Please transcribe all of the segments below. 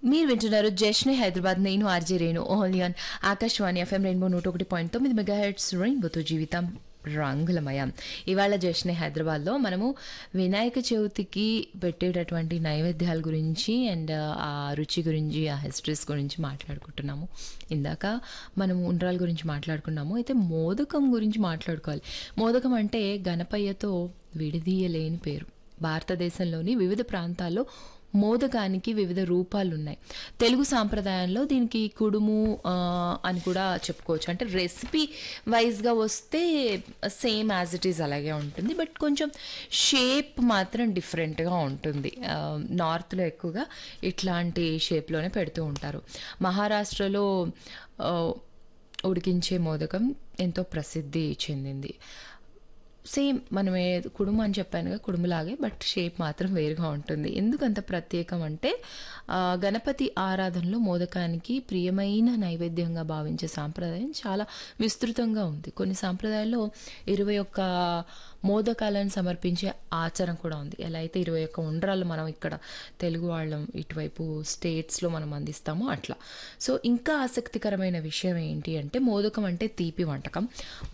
మీరు వింటున్నారు జష్ని హైదరాబాద్ నేను RJ Renu only on Akashvani FM rainbow నూట ఒకటి పాయింట్ తొమ్మిది మెగా హెడ్స్ రెయిన్బోతో జీవితం రంగులమయం ఇవాళ జష్ని హైదరాబాద్లో మనము వినాయక చవితికి పెట్టేటటువంటి నైవేద్యాల గురించి అండ్ ఆ రుచి గురించి ఆ హిస్టరీస్ గురించి మాట్లాడుకుంటున్నాము ఇందాక మనము ఉండ్రాల గురించి మాట్లాడుకున్నాము అయితే మోదకం గురించి మాట్లాడుకోవాలి మోదకం అంటే గణపయ్యతో విడదీయలేని పేరు భారతదేశంలోని వివిధ ప్రాంతాల్లో మోదకానికి వివిధ రూపాలు ఉన్నాయి తెలుగు సాంప్రదాయంలో దీనికి కుడుము ఆ, అని కూడా చెప్పుకోవచ్చు అంటే రెసిపీ వైజ్గా వస్తే సేమ్ యాజ్ ఇట్ ఈజ్ అలాగే ఉంటుంది బట్ కొంచెం షేప్ మాత్రం డిఫరెంట్గా ఉంటుంది ఆ, నార్త్లో ఎక్కువగా ఇట్లాంటి షేప్లోనే పెడుతూ ఉంటారు మహారాష్ట్రలో ఆ, ఉడికించే మోదకం ఎంతో ప్రసిద్ధి చెందింది సేమ్ మనమే కుడుము అని చెప్పాను కదా కుడుములాగే బట్ షేప్ మాత్రం వేరుగా ఉంటుంది ఎందుకు అంత ప్రత్యేకం అంటే ఆ, గణపతి ఆరాధనలో మోదకానికి ప్రియమైన నైవేద్యంగా భావించే సాంప్రదాయం చాలా విస్తృతంగా ఉంది కొన్ని సాంప్రదాయాల్లో ఇరవై ఒక్క మోదకాలను సమర్పించే ఆచారం కూడా ఉంది ఎలా అయితే ఇరవై ఒక్క ఉండ్రాలు మనం ఇక్కడ తెలుగు వాళ్ళం ఇటువైపు స్టేట్స్లో మనం అందిస్తామో అట్లా సో ఇంకా ఆసక్తికరమైన విషయం ఏంటి అంటే మోదకం అంటే తీపి వంటకం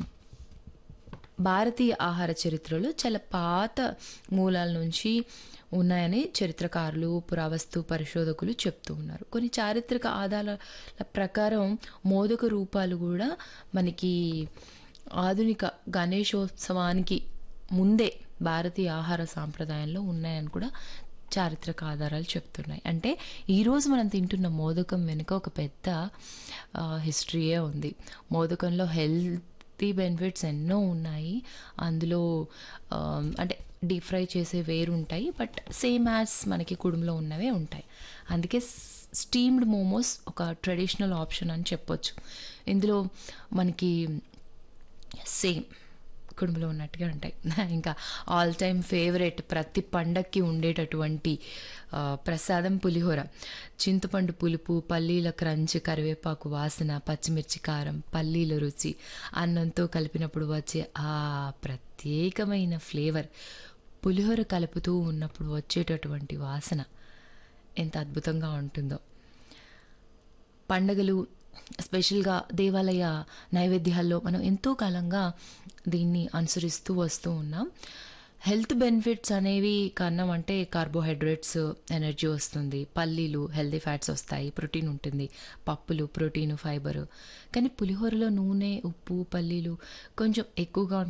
భారతీయ ఆహార చరిత్రలో చాలా పాత మూలాల నుంచి ఉన్నాయని చరిత్రకారులు పురావస్తు పరిశోధకులు చెప్తూ ఉన్నారు కొన్ని చారిత్రక ఆధారాల ప్రకారం మోదక రూపాలు కూడా మనకి ఆధునిక గణేశోత్సవానికి ముందే భారతీయ ఆహార సాంప్రదాయంలో ఉన్నాయని కూడా చారిత్రక ఆధారాలు చెప్తున్నాయి అంటే ఈరోజు మనం తింటున్న మోదకం వెనుక ఒక పెద్ద ఆ, హిస్టరీయే ఉంది మోదకంలో హెల్త్ హెల్తీ బెనిఫిట్స్ ఎన్నో ఉన్నాయి అందులో ఆ, అంటే డీప్ ఫ్రై చేసే వేరు ఉంటాయి బట్ సేమ్ యాజ్ మనకి కుడుములో ఉన్నవే ఉంటాయి అందుకే స్టీమ్డ్ మోమోస్ ఒక ట్రెడిషనల్ ఆప్షన్ అని చెప్పొచ్చు ఇందులో మనకి సేమ్ కుటుంబంలో ఉన్నట్టుగా ఉంటాయి ఇంకా ఆల్ టైమ్ ఫేవరెట్ ప్రతి పండక్కి ఉండేటటువంటి ఆ, ప్రసాదం పులిహోర చింతపండు పులుపు పల్లీల క్రంచ్ కరివేపాకు వాసన పచ్చిమిర్చి కారం పల్లీల రుచి అన్నంతో కలిపినప్పుడు వచ్చే ఆ ప్రత్యేకమైన ఫ్లేవర్ పులిహోర కలుపుతూ ఉన్నప్పుడు వచ్చేటటువంటి వాసన ఎంత అద్భుతంగా ఉంటుందో పండగలు స్పెషల్గా దేవాలయ నైవేద్యాల్లో మనం ఎంతో కాలంగా దీన్ని అనుసరిస్తూ వస్తూ ఉన్నాం హెల్త్ బెనిఫిట్స్ అనేవి కన్నం అంటే కార్బోహైడ్రేట్స్ ఎనర్జీ వస్తుంది పల్లీలు హెల్దీ ఫ్యాట్స్ వస్తాయి ప్రోటీన్ ఉంటుంది పప్పులు ప్రోటీన్ ఫైబర్ కానీ పులిహోరలో నూనె ఉప్పు పల్లీలు కొంచెం ఎక్కువగా